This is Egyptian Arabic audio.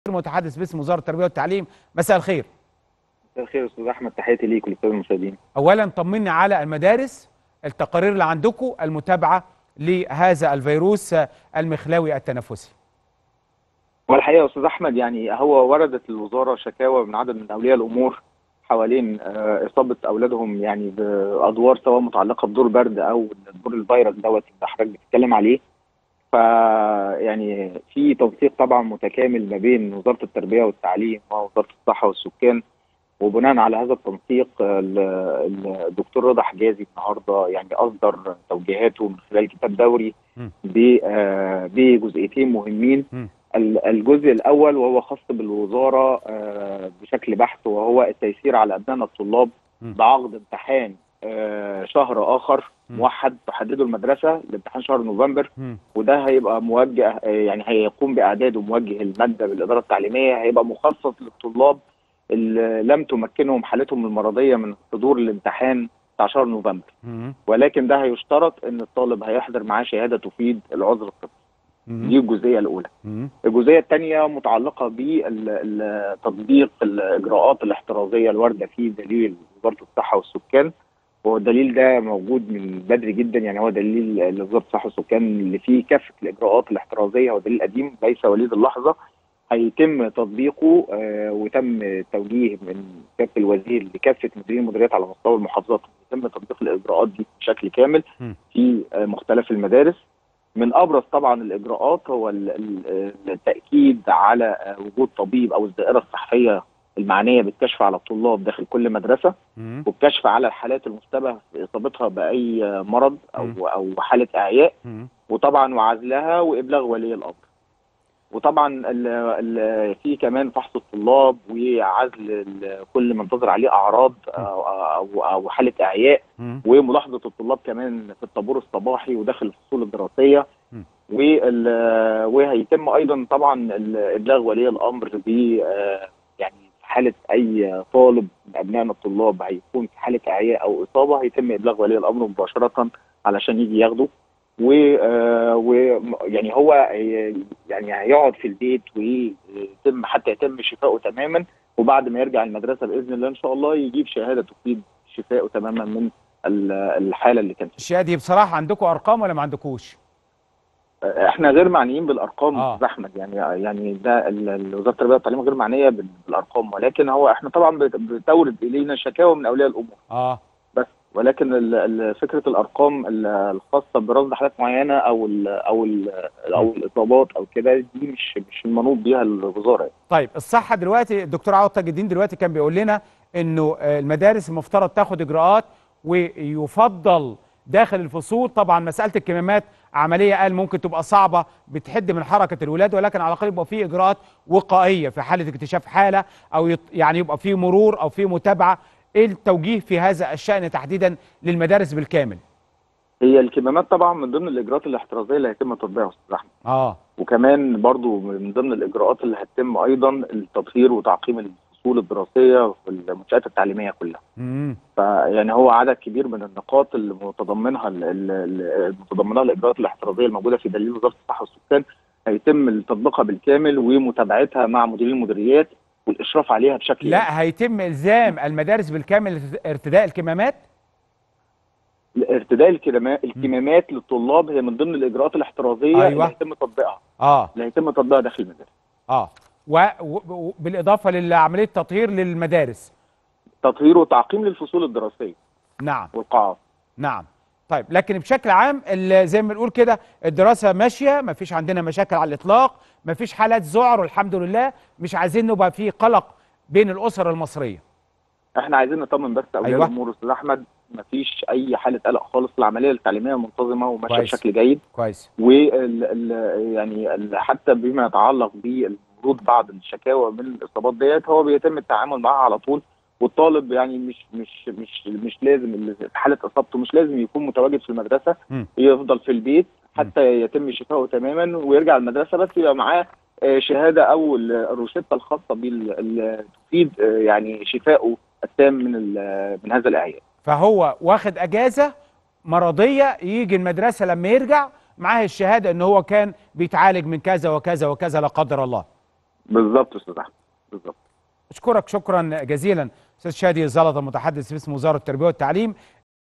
متحدث باسم وزاره التربيه والتعليم مساء الخير مساء الخير استاذ احمد تحياتي ليك وللساده المشاهدين اولا طمني على المدارس التقارير اللي عندكم المتابعه لهذا الفيروس المخلاوي التنفسي والحقيقه يا استاذ احمد يعني هو وردت الوزاره شكاوى من عدد من اولياء الامور حوالين آه، اصابه اولادهم يعني بادوار سواء متعلقه بدور برد او دور الفيروس دوت اللي حضرتك بتتكلم عليه ف يعني في تنسيق طبعا متكامل ما بين وزاره التربيه والتعليم ووزاره الصحه والسكان وبناء على هذا التنسيق آه، ال- ال- الدكتور رضا حجازي النهارده يعني اصدر توجيهاته من خلال كتاب دوري م. ب- آه، بجزئيتين مهمين م. ال- الجزء الاول وهو خاص بالوزاره آه، بشكل بحت وهو التيسير على ابنائنا الطلاب م. بعقد امتحان آه، شهر اخر م. موحد تحدده المدرسه لامتحان شهر نوفمبر مم. وده هيبقى موجه آه، يعني هيقوم باعداده موجه الماده بالاداره التعليميه هيبقى مخصص للطلاب اللي لم تمكنهم حالتهم المرضيه من حضور الامتحان بتاع شهر نوفمبر مم. ولكن ده هيشترط ان الطالب هيحضر معاه شهاده تفيد العذر الطبي دي مم. الجزئيه الاولى مم. الجزئيه الثانيه متعلقه بتطبيق الاجراءات الاحترازيه الوارده في دليل وزاره الصحه والسكان وهو الدليل ده موجود من بدري جدا يعني هو دليل لوزاره الصحه والسكان اللي فيه كافه الاجراءات الاحترازيه هو دليل قديم ليس وليد اللحظه هيتم تطبيقه آه، وتم توجيه من كافه الوزير لكافه مديرين المديريات على مستوى المحافظات يتم تطبيق الاجراءات دي بشكل كامل م. في آه، مختلف المدارس من ابرز طبعا الاجراءات هو ال- ال- التاكيد على آه، وجود طبيب او الدائره الصحيه المعنيه بالكشف على الطلاب داخل كل مدرسه مم. والكشف على الحالات المشتبه في اصابتها باي آه، مرض م. او او حاله اعياء مم. وطبعا وعزلها وابلاغ ولي الامر وطبعا ال ال في كمان فحص الطلاب وعزل ال- كل من تظهر عليه اعراض او او, أو حاله اعياء مم. وملاحظه الطلاب كمان في الطابور الصباحي وداخل الفصول الدراسيه م. وال- وهيتم ايضا طبعا ال- ابلاغ ولي الامر ب آه، يعني في حاله اي طالب من ابنائنا الطلاب هيكون في حاله اعياء او اصابه هيتم ابلاغ ولي الامر مباشره علشان يجي ياخده و آه، و يعني هو هي- يعني هيقعد في البيت ويتم حتى يتم شفائه تماما وبعد ما يرجع المدرسه باذن الله ان شاء الله يجيب شهاده تفيد شفائه تماما من ال- الحاله اللي كان فيها. الشهاده دي بصراحه عندكم ارقام ولا ما عندكوش آه، احنا غير معنيين بالارقام آه. استاذ احمد يعني يعني ده ال- ال- وزاره التربيه والتعليم غير معنيه بال- بالارقام ولكن هو احنا طبعا بت- بتورد الينا شكاوى من اولياء الامور اه بس ولكن ال- ال- فكره الارقام ال- الخاصه برصد حالات معينه او ال او ال او الاصابات او كده دي مش مش المنوط بيها الوزاره يعني. طيب الصحه دلوقتي الدكتور عوض تاج الدين دلوقتي كان بيقول لنا انه آه، المدارس المفترض تاخد اجراءات ويفضل داخل الفصول طبعا مساله الكمامات عمليه قال ممكن تبقى صعبه بتحد من حركه الولاد ولكن على الاقل يبقى في اجراءات وقائيه في حاله اكتشاف حاله او يط... يعني يبقى في مرور او في متابعه ايه التوجيه في هذا الشان تحديدا للمدارس بالكامل هي الكمامات طبعا من ضمن الاجراءات الاحترازيه اللي هيتم تطبيقها يا استاذ احمد اه وكمان برضو من ضمن الاجراءات اللي هتتم ايضا التطهير وتعقيم الفصول الدراسيه في المنشات التعليميه كلها امم فيعني هو عدد كبير من النقاط اللي متضمنها ال- ال- ال- متضمنها الاجراءات الاحترازيه الموجوده في دليل وزاره الصحه والسكان هيتم تطبيقها بالكامل ومتابعتها مع مديرين المديريات والاشراف عليها بشكل يومي. لا هيتم الزام المدارس بالكامل ارتداء الكمامات ارتداء الكمامات الكمامات للطلاب هي من ضمن الاجراءات الاحترازيه أيوة. اللي هيتم تطبيقها اه اللي هيتم تطبيقها داخل المدارس اه وبالاضافه لعمليه تطهير للمدارس تطهير وتعقيم للفصول الدراسيه نعم والقاعات نعم طيب لكن بشكل عام ال- زي ما بنقول كده الدراسه ماشيه ما فيش عندنا مشاكل على الاطلاق ما فيش حالات ذعر والحمد لله مش عايزين نبقى في قلق بين الاسر المصريه احنا عايزين نطمن بس اولياء أيوة. الامور استاذ احمد مفيش اي حاله قلق خالص العمليه التعليميه منتظمه وماشيه كويس. بشكل جيد كويس وال ال- يعني ال- حتى بما يتعلق بالورود بعض الشكاوى من الاصابات ديت هو بيتم التعامل معها على طول والطالب يعني مش مش مش مش لازم اللي في حاله اصابته مش لازم يكون متواجد في المدرسه مم. يفضل في البيت حتى يتم شفائه تماما ويرجع المدرسه بس يبقى معاه آه، شهاده او ال- الروشته الخاصه بال تفيد آه، يعني شفائه التام من ال- من هذا الاعياء فهو واخد اجازه مرضيه يجي المدرسه لما يرجع معاه الشهاده ان هو كان بيتعالج من كذا وكذا وكذا لا قدر الله بالظبط استاذ احمد بالظبط اشكرك شكرا جزيلا استاذ شادي زلطه متحدث باسم وزاره التربيه والتعليم